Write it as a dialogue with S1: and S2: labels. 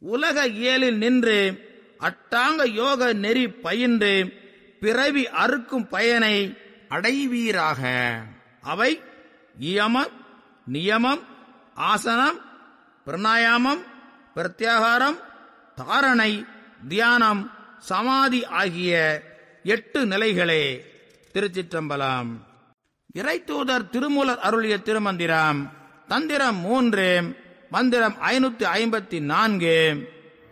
S1: உலக இயலில் நின்று அட்டாங்க யோக நெறி பயின்று பிறவி அறுக்கும் பயனை
S2: அடைவீராக
S1: அவை இயமம் நியமம் ஆசனம் பிரணாயாமம் பிரத்யாகாரம் தாரணை தியானம் சமாதி ஆகிய எட்டு நிலைகளே திருச்சிற்றம்பலம் இறைத்தூதர் திருமூலர் அருளிய திருமந்திரம் தந்திரம் மூன்று மந்திரம் ஐநூத்தி ஐம்பத்தி நான்கு